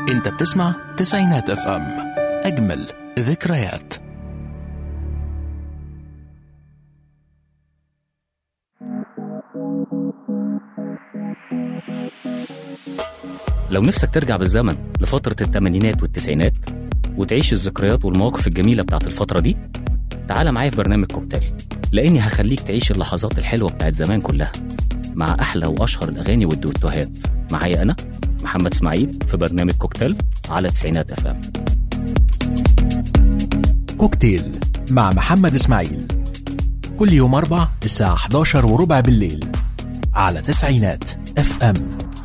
انت بتسمع تسعينات اف ام اجمل ذكريات لو نفسك ترجع بالزمن لفترة الثمانينات والتسعينات وتعيش الذكريات والمواقف الجميلة بتاعت الفترة دي تعال معايا في برنامج كوكتيل لأني هخليك تعيش اللحظات الحلوة بتاعت زمان كلها مع أحلى وأشهر الأغاني والدويتوهات معايا أنا محمد إسماعيل في برنامج كوكتيل على تسعينات أف أم كوكتيل مع محمد اسماعيل كل يوم اربع الساعة 11 وربع بالليل على تسعينات اف ام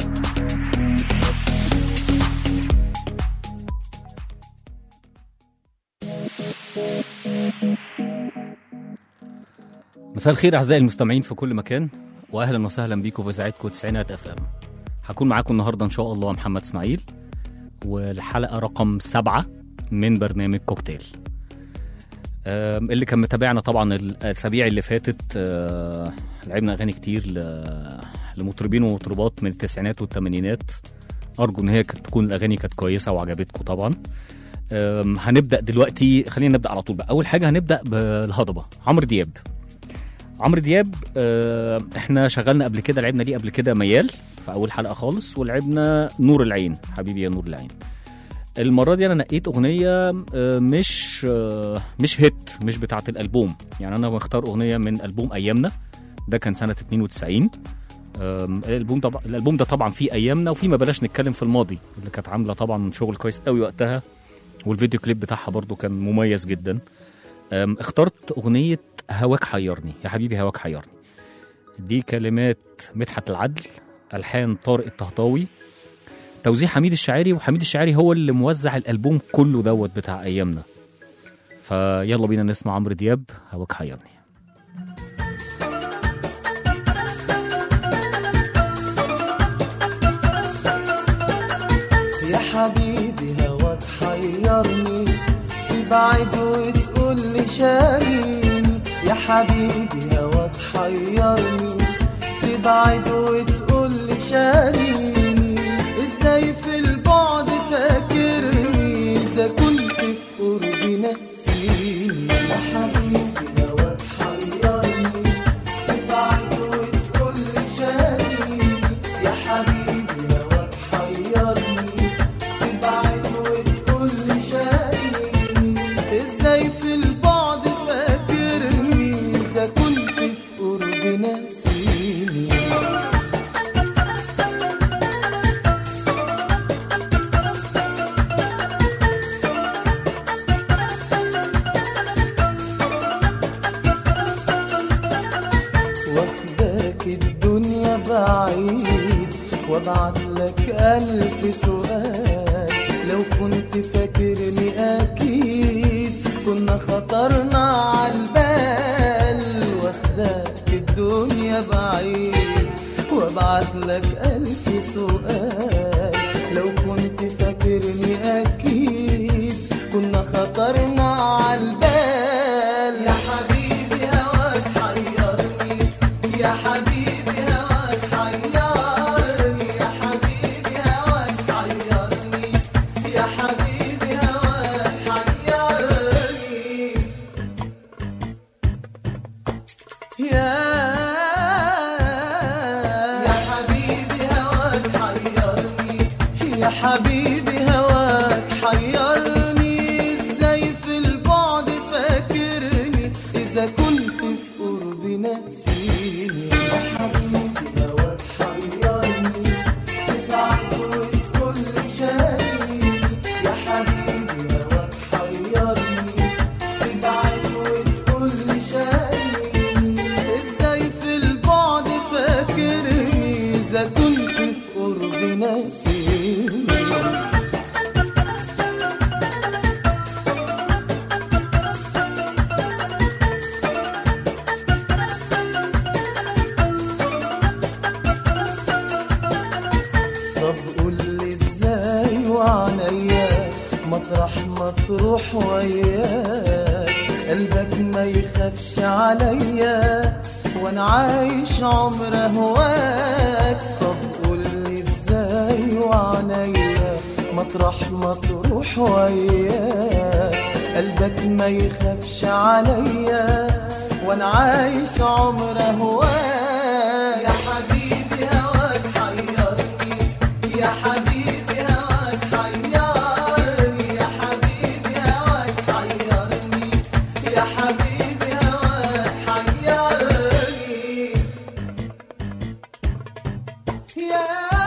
مساء الخير أعزائي المستمعين في كل مكان وأهلا وسهلا بيكم في إذاعتكم تسعينات أف أم هكون معاكم النهاردة إن شاء الله محمد إسماعيل والحلقة رقم سبعة من برنامج كوكتيل آم، اللي كان متابعنا طبعا الأسابيع اللي فاتت آه، لعبنا أغاني كتير ل- لمطربين ومطربات من التسعينات والثمانينات أرجو إن هي كانت تكون الأغاني كانت كويسة وعجبتكم طبعا آم، هنبدأ دلوقتي خلينا نبدأ على طول بقى أول حاجة هنبدأ بالهضبة عمرو دياب عمرو دياب آه، احنا شغلنا قبل كده لعبنا ليه قبل كده ميال في اول حلقه خالص ولعبنا نور العين حبيبي يا نور العين المره دي انا نقيت اغنيه آه، مش آه، مش هيت مش بتاعه الالبوم يعني انا مختار اغنيه من البوم ايامنا ده كان سنه 92 آم، الالبوم طبعا الالبوم ده طبعا فيه ايامنا وفيه ما بلاش نتكلم في الماضي اللي كانت عامله طبعا شغل كويس قوي وقتها والفيديو كليب بتاعها برضو كان مميز جدا أم، اخترت أغنية هواك حيرني يا حبيبي هواك حيرني دي كلمات مدحت العدل ألحان طارق الطهطاوي توزيع حميد الشاعري وحميد الشاعري هو اللي موزع الألبوم كله دوت بتاع أيامنا فيلا بينا نسمع عمرو دياب هواك حيرني يا حبيبي هواك حيرني تبعد وتقول لي شاريني يا حبيبي هواك حيرني تبعد وتقول لي شاريني ازاي في البعد فاكرني اذا كنت في قربي ناسيني يا حبيبي هواك حيرني تبعد وتقول لي شاريني يا حبيبي هواك حيرني تبعد وتقول لي شاريني ازاي في البعد فاكرني اذا كنت في قربي ناسيني واخداك الدنيا بعيد وابعت لك ألف سؤال لو كنت فاكرني أكيد كنا خطرنا عالبال واخداك الدنيا بعيد وابعت لك ألف سؤال لو كنت فاكرني أكيد كنا خطرنا عالبال يا حبيبي هواك حيرني يا حبيبي هواك حيرني يا حبيبي هواك حيرني يا حبيبي هواك حيرني يا يا حبيبي هواك حيرني يا حبيبي هواك حيرني ازاي في البعد فاكرني اذا كنت في قربي ناسيني يا حبيبي هواك حيرني تبعد وتقول لي شاريني يا حبيبي هواك حيرني تبعد وتقول لي شاريني ازاي في البعد فاكرني اذا كنت في قربي ناسيني طب قول لي ازاي وعنيا مطرح ما تروح وياك قلبك ما يخافش عليا وانا عايش عمر هواك طب قول لي ازاي وعنيا مطرح ما تروح وياك قلبك ما يخافش عليا وانا عايش عمر هواك يا حبيبي هواك حيرني يا حبيبي هواك حيرني يا حبيبي هواك حيرني يا حبيبي هواك حيرني يا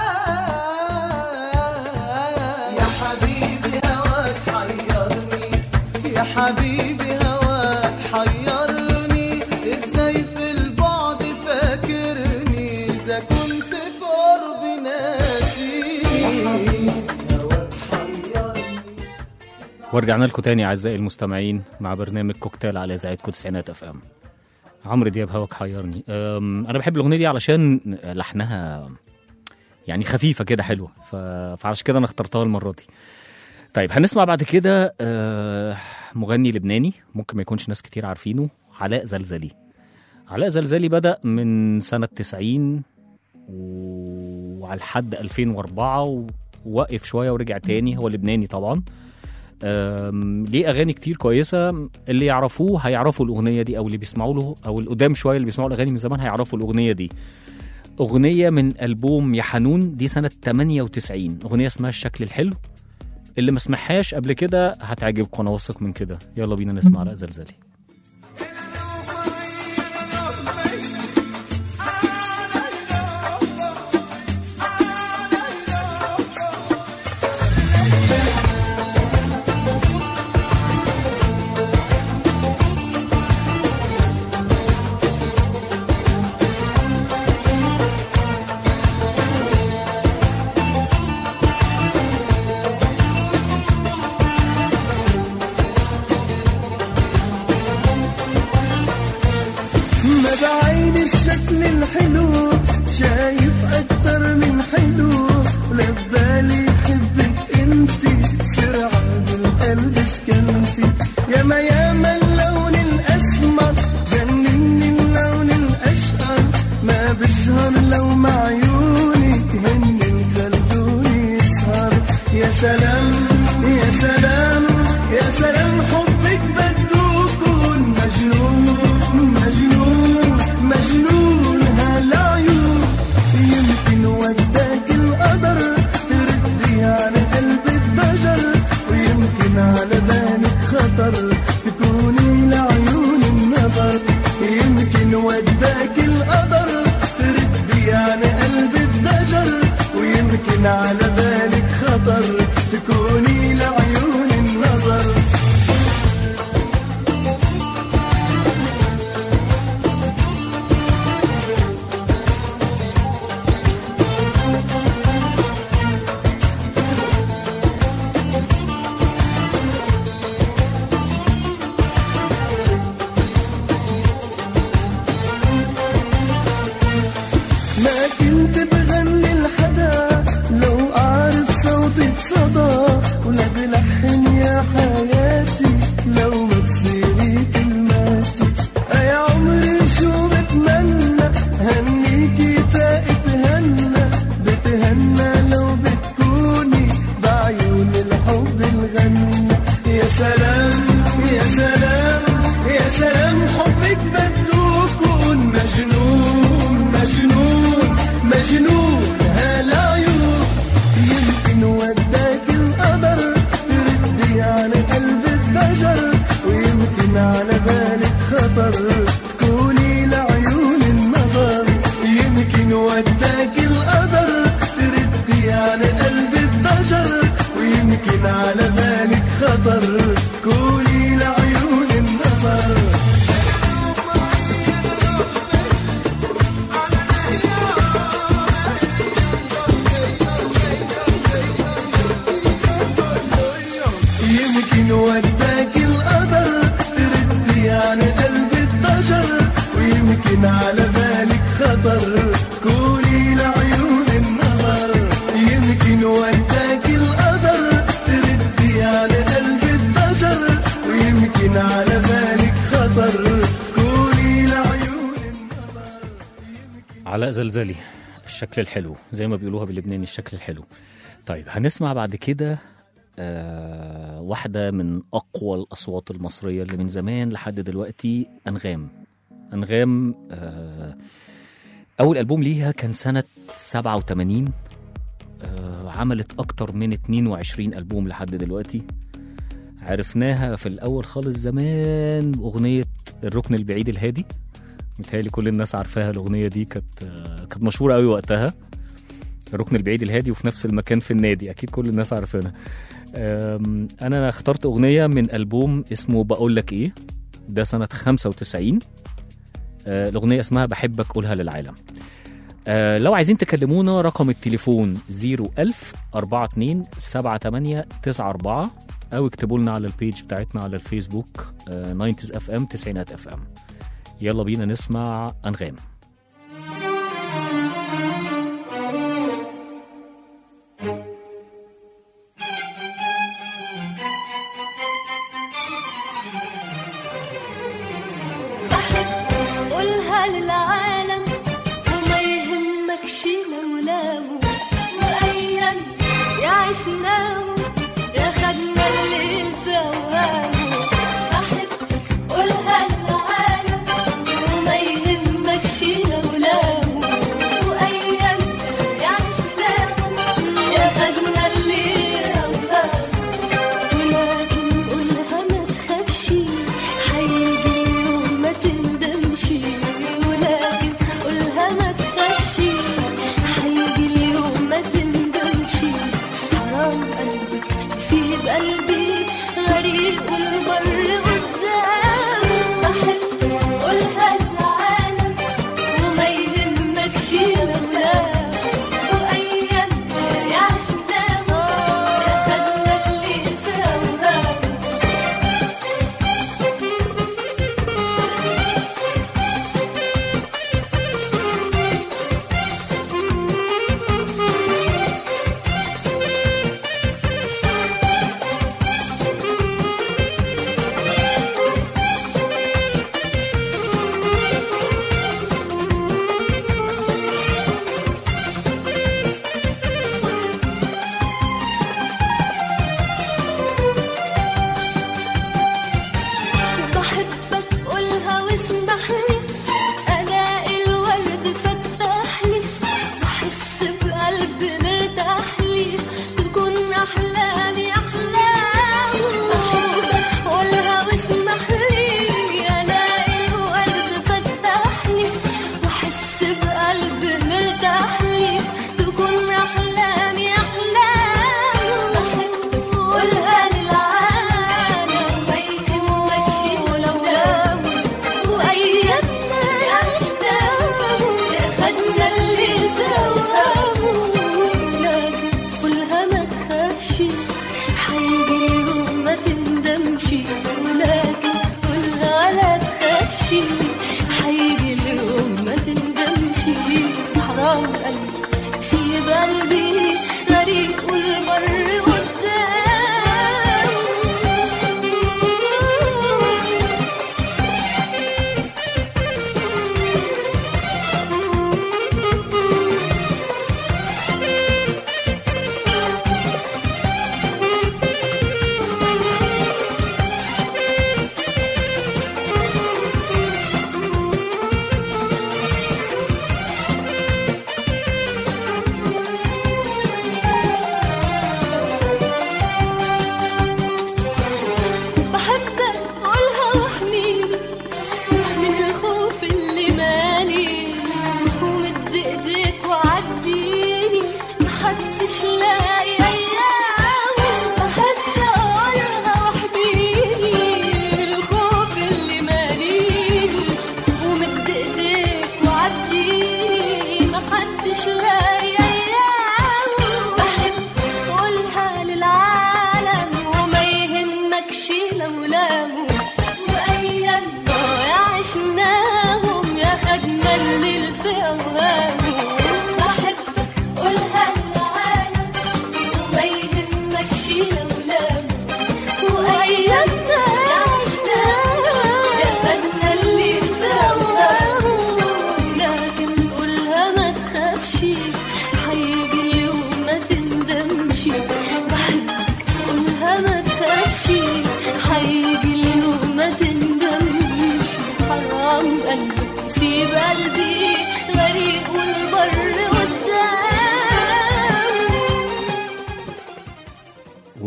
يا حبيبي هواك حيرني يا حبيبي هواك حيرني ازاي في البعد فاكرني اذا كنت في قرب ناسي هواك حيرني ورجعنا لكم تاني اعزائي المستمعين مع برنامج كوكتيل على اذاعتكم تسعينات اف ام عمرو دياب هواك حيرني أم، انا بحب الاغنيه دي علشان لحنها يعني خفيفه كده حلوه ف... فعشان كده انا اخترتها المره دي طيب هنسمع بعد كده آه، مغني لبناني ممكن ما يكونش ناس كتير عارفينه علاء زلزلي علاء زلزلي بدأ من سنة 90 و- وعلى لحد 2004 ووقف شوية ورجع تاني هو لبناني طبعا أم، ليه اغاني كتير كويسه اللي يعرفوه هيعرفوا الاغنيه دي او اللي بيسمعوا له او القدام شويه اللي بيسمعوا الاغاني من زمان هيعرفوا الاغنيه دي اغنيه من البوم يا حنون دي سنه 98 اغنيه اسمها الشكل الحلو اللي ما سمعهاش قبل كده هتعجبكم انا واثق من كده يلا بينا نسمع علاء زلزلي ما بعين الشكل الحلو شايف اكتر من حلو لا ببالي حبك انتي سرعة بالقلب سكنتي ياما ياما اللون الاسمر جنني اللون الاشقر ما بسهر لو مع عيونك هن خلوني يسهر يا سلام يا سلام يا سلام حبك بدوكن مجنون مجنون مجنون هالعيون يمكن وداك القدر تردي على قلب الضجر ويمكن على بالك خطر تكوني لعيون النظر يمكن وداك القدر تردي على قلب الضجر ويمكن على بالك خطر تكوني لعيون النظر ما كنت بغني لحدا لو أعرف صوتك صدى ولا بلحن يا حياتي لو ما تصيري كلماتي يا عمري شو بتمنى هنيكي تا اتهنى بتهنى لو بتكوني بعيون الحب الغنى يا سلام يا سلام يا سلام حبك بدوكن مجنون مجنون مجنون هالعيون يمكن وداك القدر تردي على قلب الضجر ويمكن على بالك خطر تكوني لعيون النظر يمكن وداك القدر تردي على قلب الضجر ويمكن على بالك خطر تكوني لعيون النظر يمكن وداك القدر تردي على قلب الضجر ويمكن على بالك خطر تكوني لعيون النظر يمكن وداك القدر تردي على قلب الضجر ويمكن على بالك خطر تكوني لعيون النظر علاء زلزلي الشكل الحلو زي ما بيقولوها باللبناني الشكل الحلو طيب هنسمع بعد كده آه واحدة من أقوى الأصوات المصرية اللي من زمان لحد دلوقتي أنغام أنغام آه أول ألبوم ليها كان سنة 87 آه عملت أكتر من 22 ألبوم لحد دلوقتي عرفناها في الأول خالص زمان أغنية الركن البعيد الهادي متهيألي كل الناس عارفاها الأغنية دي كانت آه كانت مشهورة قوي وقتها الركن البعيد الهادي وفي نفس المكان في النادي أكيد كل الناس عارفينها أم، أنا اخترت أغنية من ألبوم اسمه بقول لك إيه ده سنة 95 آه، الأغنية اسمها بحبك قولها للعالم آه، لو عايزين تكلمونا رقم التليفون 01000 42 78 94 أو اكتبوا لنا على البيج بتاعتنا على الفيسبوك 90 اف ام 90 اف ام يلا بينا نسمع أنغام قولها للعالم وما يهمكش لولاه وأيام يعيشناه يا خدنا الليل في أوهامه بحبك قولها للعالم وما يهمكش لولاه وأيام يعيشناه يا خدنا الليل أوهامه ولكن قولها ما تخافش هيجي يوم ما تندمش ولكن قولها ما تخافش هيجي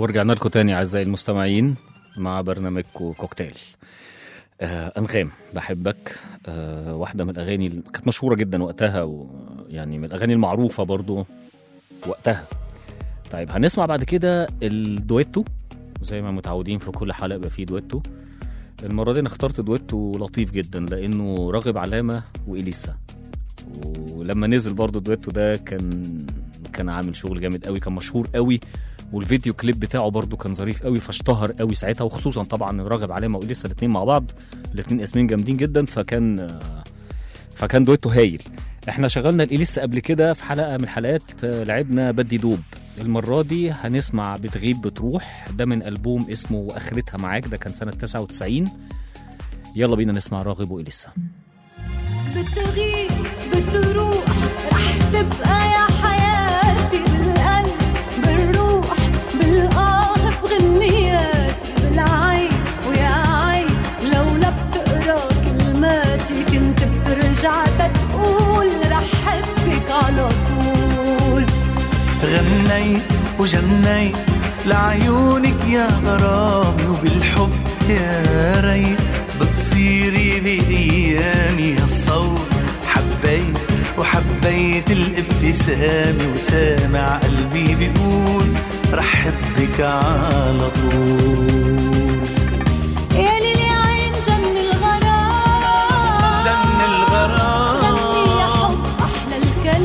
ورجعنا لكم تاني اعزائي المستمعين مع برنامجكم كوكتيل آه انغام بحبك آه واحده من الاغاني اللي كانت مشهوره جدا وقتها ويعني من الاغاني المعروفه برضو وقتها طيب هنسمع بعد كده الدويتو زي ما متعودين في كل حلقه يبقى فيه دويتو المره دي انا اخترت دويتو لطيف جدا لانه راغب علامه واليسا ولما نزل برضو الدويتو ده كان كان عامل شغل جامد قوي كان مشهور قوي والفيديو كليب بتاعه برضو كان ظريف قوي فاشتهر قوي ساعتها وخصوصا طبعا راغب علامه واليسا الاثنين مع بعض الاثنين اسمين جامدين جدا فكان فكان دويتو هايل احنا شغلنا الاليسا قبل كده في حلقه من الحلقات آه، لعبنا بدي دوب المره دي هنسمع بتغيب بتروح ده من البوم اسمه واخرتها معاك ده كان سنه 99 يلا بينا نسمع راغب واليسا بتغيب بتروح رح تبقى يا حياتي بالقلب بالروح بالآه بغنياتي بالعين ويا عين لولا بتقرا كلماتي كنت بترجع تقول رح حبك على طول غنيت وجنيت لعيونك يا غرامي وبالحب يا ريت بتصيري بأيامي هالصوت حبيت وحبيت الابتسامة وسامع قلبي بيقول رح حبك على طول يا ليلي عين جن الغرام جن الغرام غني يا حب أحلى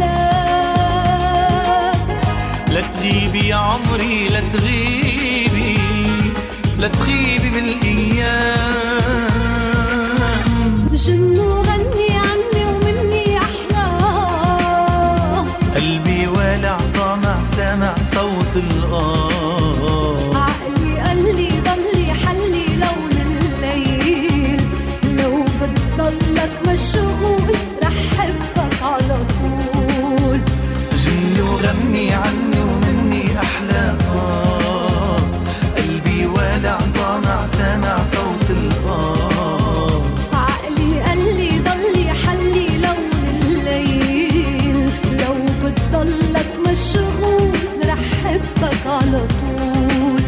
الكلام لا تغيبي يا عمري لا تغيبي لا تغيبي بالايام جن وغني عني ومني أحلام قلبي والع طامع سامع صوت الآه عقلي قال لي ضلي حلي لون الليل لو بتضلك مشغول رح حبك على طول جني وغني عني ومني أحلى آه قلبي والع طامع سامع صوت الآه عقلي قال لي ضلي حلي لون الليل لو بتضلك مشغول رح حبك على طول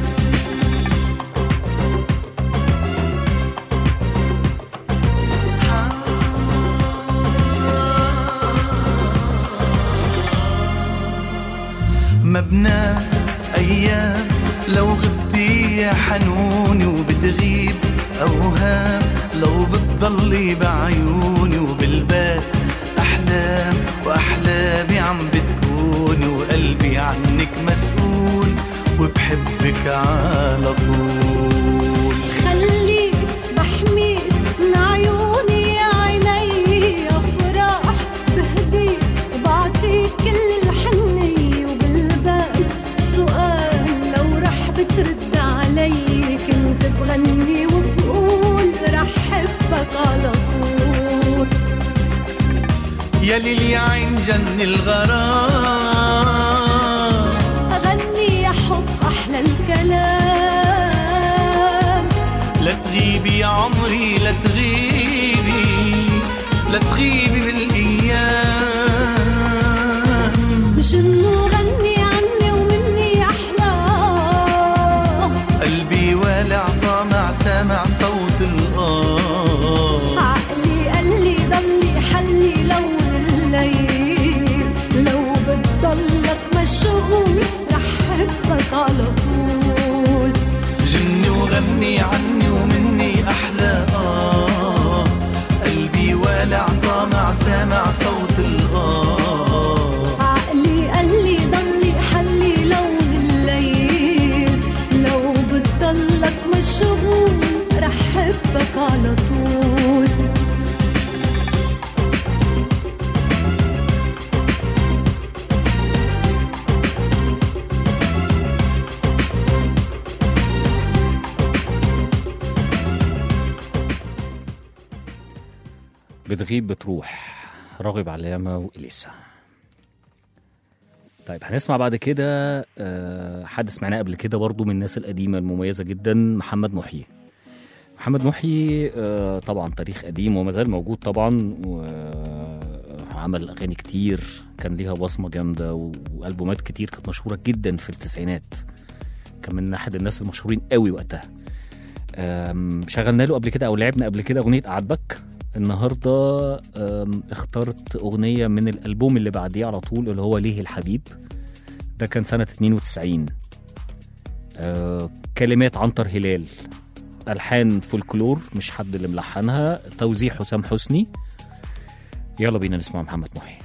مبنى أيام لو غبتي يا حنوني وبتغيب أوهام لو بتضلي بعيوني وبالبال أحلام وأحلامي عم بتكوني وقلبي عنك مسؤول وبحبك على طول خليك بحميك من عيوني يا عيني يا فرح بهديك وبعطيك كل الحنية وبالبال سؤال لو رح بترد علي كنت بغني وبقول رح حبك على طول يا ليل يا عين جن الغرام أغني يا حب أحلى الكلام لا تغيبي يا عمري لا تغيبي لا تغيبي بالايام جن وغني عني ومني أحلام قلبي والع طامع سامع صوت الآه عقلي قال لي ضلي حلي لون الليل لو بتضلك مشغول رح حبك على طول جني وغني عني ومني أحلى آه قلبي والع طامع سامع صوت الآه عقلي قال لي ضلي حلي لون الليل لو بتضلك مشغول رح حبك على طول بتغيب بتروح راغب علامة وإليسا طيب هنسمع بعد كده آه، حد سمعناه قبل كده برضو من الناس القديمة المميزة جدا محمد محيي محمد محيي آه، طبعا تاريخ قديم وما زال موجود طبعا وعمل أغاني كتير كان ليها بصمة جامدة و- وألبومات كتير كانت مشهورة جدا في التسعينات كان من احد الناس المشهورين قوي وقتها أم، شغلنا له قبل كده او لعبنا قبل كده اغنيه قعدبك النهارده أم، اخترت اغنيه من الالبوم اللي بعديه على طول اللي هو ليه الحبيب ده كان سنه 92 أه، كلمات عنتر هلال الحان فولكلور مش حد اللي ملحنها توزيع حسام حسني يلا بينا نسمع محمد محي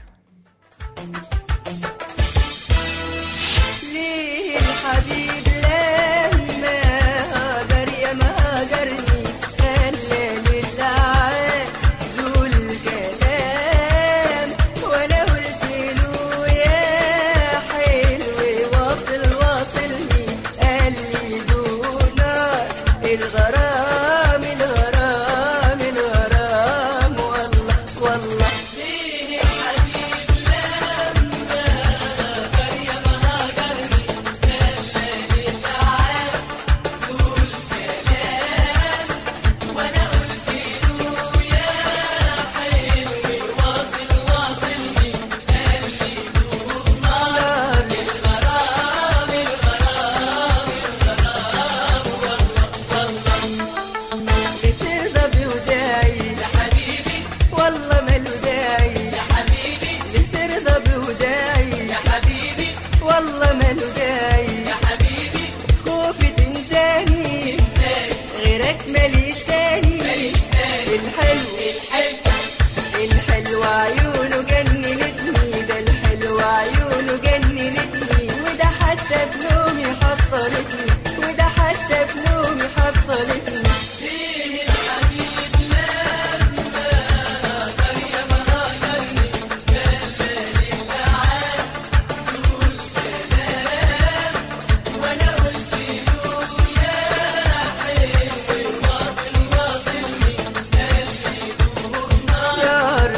ليه الحبيب لما هاجر يا ما هاجرني خلى للعاب ذو الكلام وانا قلت له يا حلو واصل واصلني قال لي دون نار الغرام الغرام الغرام والله والله ليه الحبيب بترضى بوداعي يا حبيبي والله ماله داعي يا حبيبي بترضى بوداعي يا حبيبي والله ماله داعي يا حبيبي خوفي تنساني غيرك ماليش تاني الحلو الحلو الحلو عيونه جننتني ده الحلو عيونه جننتني وده حتى بنومي حصلتني وده حتى بنومي حصلتني نار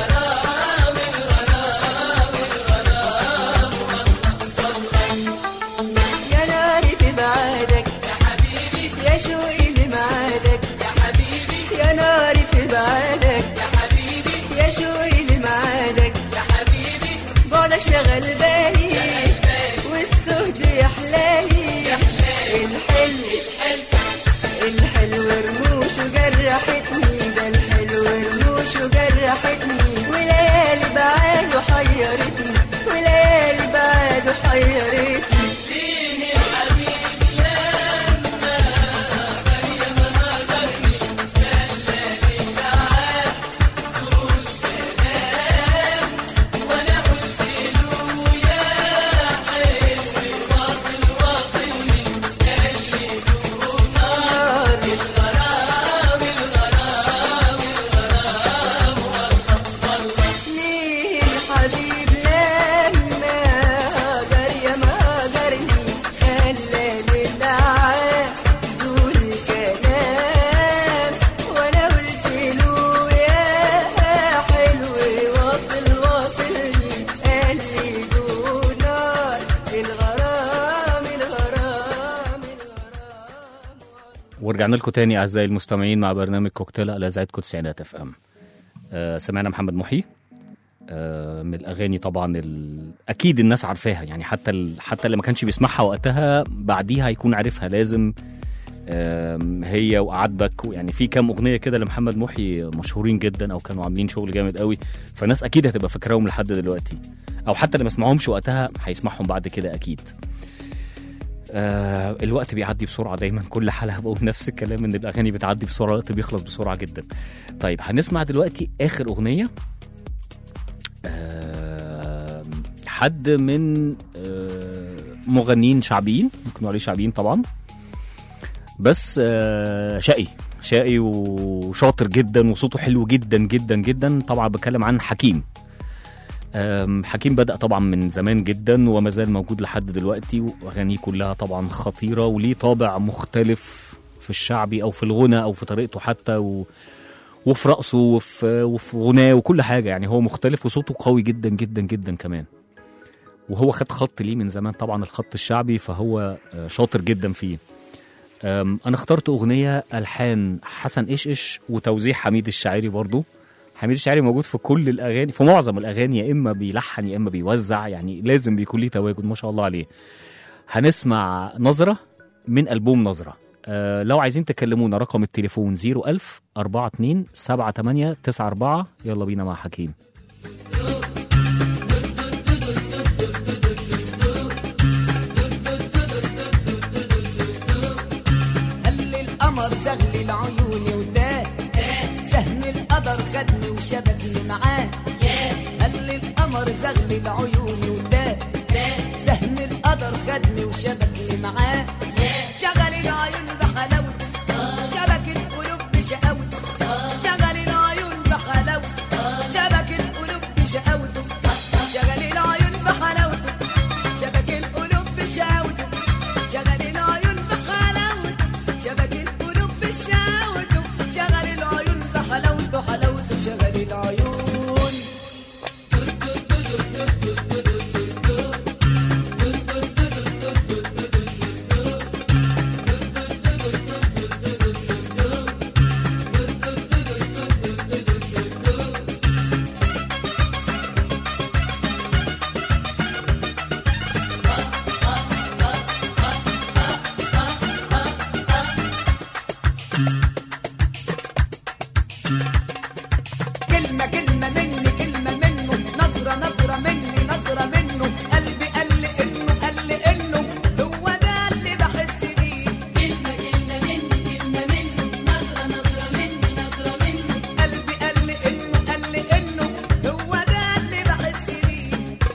يا ناري في بعادك يا حبيبي يا شوقي لمعادك يا حبيبي يا ناري في بعادك يا حبيبي يا شوقي لمعادك يا حبيبي بعدك شغل بالي والسهد يحلالي الحلو الحلو رموش وجرحتني ده الحلو رموش وجرحتني وليالي بعاده حيرتني وليالي بعاده حيرتني ليه الحبيب لما هاجر يا ما هاجرني خلى للعاب ذو الكلام وانا قلت له يا حلو واصل واصلني قال لي دون نار الغرام الغرام الغرام ورجعنا لكم تاني اعزائي المستمعين مع برنامج كوكتيل على اذاعتكم تسعينات اف ام آه سمعنا محمد محي آه من الاغاني طبعا ال... اكيد الناس عارفاها يعني حتى ال... حتى اللي ما كانش بيسمعها وقتها بعديها هيكون عارفها لازم آم، هي وقعدبك يعني في كام اغنيه كده لمحمد محي مشهورين جدا او كانوا عاملين شغل جامد قوي فالناس اكيد هتبقى فاكراهم لحد دلوقتي او حتى اللي ما سمعهمش وقتها هيسمعهم بعد كده اكيد آه الوقت بيعدي بسرعه دايما كل حلقه بقول نفس الكلام ان الاغاني بتعدي بسرعه الوقت بيخلص بسرعه جدا طيب هنسمع دلوقتي اخر اغنيه آه حد من آه مغنيين شعبيين ممكن نقول عليه شعبيين طبعا بس آه شقي شقي وشاطر جدا وصوته حلو جدا جدا جدا طبعا بتكلم عن حكيم أم، حكيم بدأ طبعا من زمان جدا وما زال موجود لحد دلوقتي واغانيه كلها طبعا خطيره وليه طابع مختلف في الشعبي او في الغنى او في طريقته حتى و... وفي رقصه وفي وفي غناه وكل حاجه يعني هو مختلف وصوته قوي جدا جدا جدا كمان وهو خد خط ليه من زمان طبعا الخط الشعبي فهو آه، شاطر جدا فيه أم، انا اخترت اغنيه الحان حسن ايشش وتوزيع حميد الشاعري برضو حميد الشاعري موجود في كل الاغاني في معظم الاغاني يا اما بيلحن يا اما بيوزع يعني لازم بيكون ليه تواجد ما شاء الله عليه هنسمع نظره من ألبوم نظرة آه لو عايزين تكلمونا رقم التليفون 01000 42 78 94 يلا بينا مع حكيم هل القمر زغلل عيوني وتاه سهم القدر خدني وشبكني معاه هل القمر زغلل عيوني وتاه سهم القدر خدني وشبكني معاه شغل العيون بحلاوته شبك القلوب بشقاوته شغل العيون بحلاوته شبك القلوب بشقاوته شغل العيون بحلاوته شبك القلوب بشقاوته شغل العيون بحلاوته شبك القلوب بشقاوته شغل العيون بحلاوته حلاوته شغل العيون كلمة كلمة مني كلمة منه نظرة نظرة مني نظرة منه قلبي قال لي إنه قال لي إنه هو ده اللي بحس بيه كلمة كلمة مني كلمة منه نظرة نظرة مني نظرة منه قلبي قال لي إنه قال لي إنه هو ده اللي بحس بيه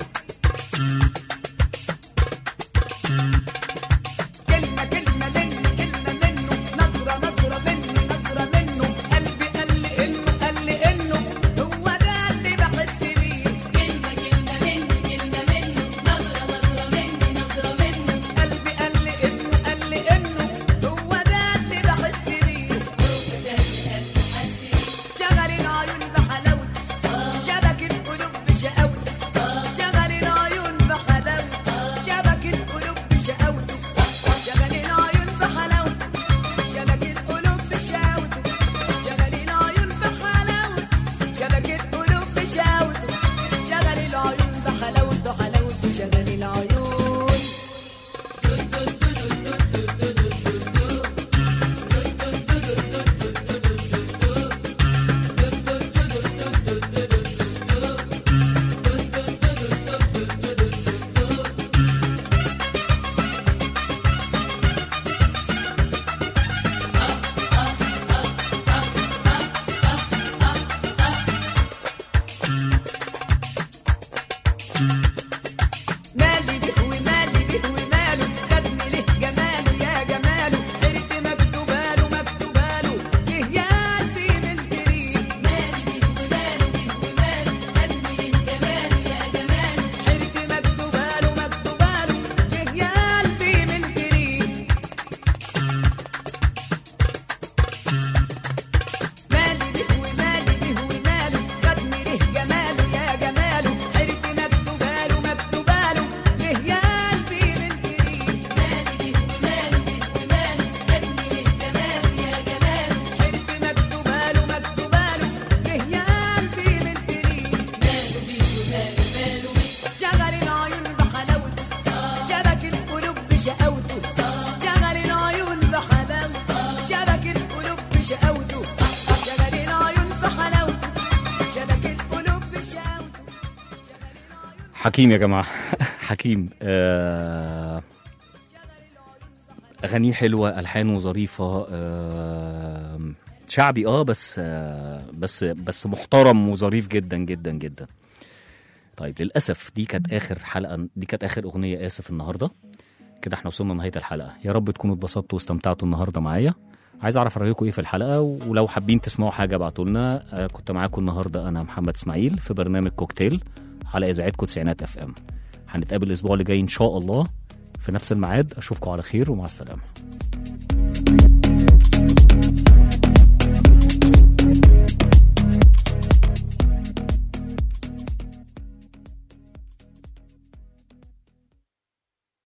كلمة كلمة مني كلمة منه نظرة نظرة مني نظرة منه قلبي قال لي إنه قال لي إنه هو ده اللي بحس بيه كلمة كلمة مني كلمة منه نظرة نظرة مني نظرة منه قلبي قال لي إنه قال لي إنه هو ده اللي بحس بيه شغل العيون بحلاوته شبك القلوب بشقاوته شغل العيون بحلاوته شبك القلوب بشقاوته شغل العيون بحلاوته شبك القلوب بشقاوته شغل العيون بحلاوته شبك القلوب بشقاوته شغل العيون بحلاوته حلاوته شغل العيون مالي به ومالي به وماله خدني له جماله يا جماله حرت مكتوباله مكتوباله يه يا قلبي ملتريه مالي به وماله به وماله خدني له جماله يا جماله حرت مكتوباله مكتوباله يه يا قلبي ملتريه مالي به ومالي به وماله خدني له جماله يا جماله حرت مكتوباله مكتوباله ليه يا قلبي ملكريه مالي به وماله به وماله خدني له جماله يا جماله حرت مكتوباله مكتوباله ليه يا قلبي ملكريه ماله به وماله ماله به شغل العيون بحلاوته شبك القلوب بشقاوته شغل العيون بحلاوته شبك القلوب بشقاوته شغل العيون بحلاوته شبك القلوب بشقاوته حكيم يا جماعة حكيم آه أغانيه حلوة ألحانه ظريفة آه شعبي اه بس آه بس بس محترم وظريف جدا جدا جدا طيب للأسف دي كانت آخر حلقة دي كانت آخر أغنية آسف النهاردة كده احنا وصلنا لنهاية الحلقة يا رب تكونوا اتبسطتوا واستمتعتوا النهاردة معايا عايز اعرف رايكم ايه في الحلقه ولو حابين تسمعوا حاجه ابعتوا لنا آه، كنت معاكم النهارده انا محمد اسماعيل في برنامج كوكتيل على اذاعتكم تسعينات اف ام هنتقابل الاسبوع اللي جاي ان شاء الله في نفس الميعاد اشوفكم على خير ومع السلامه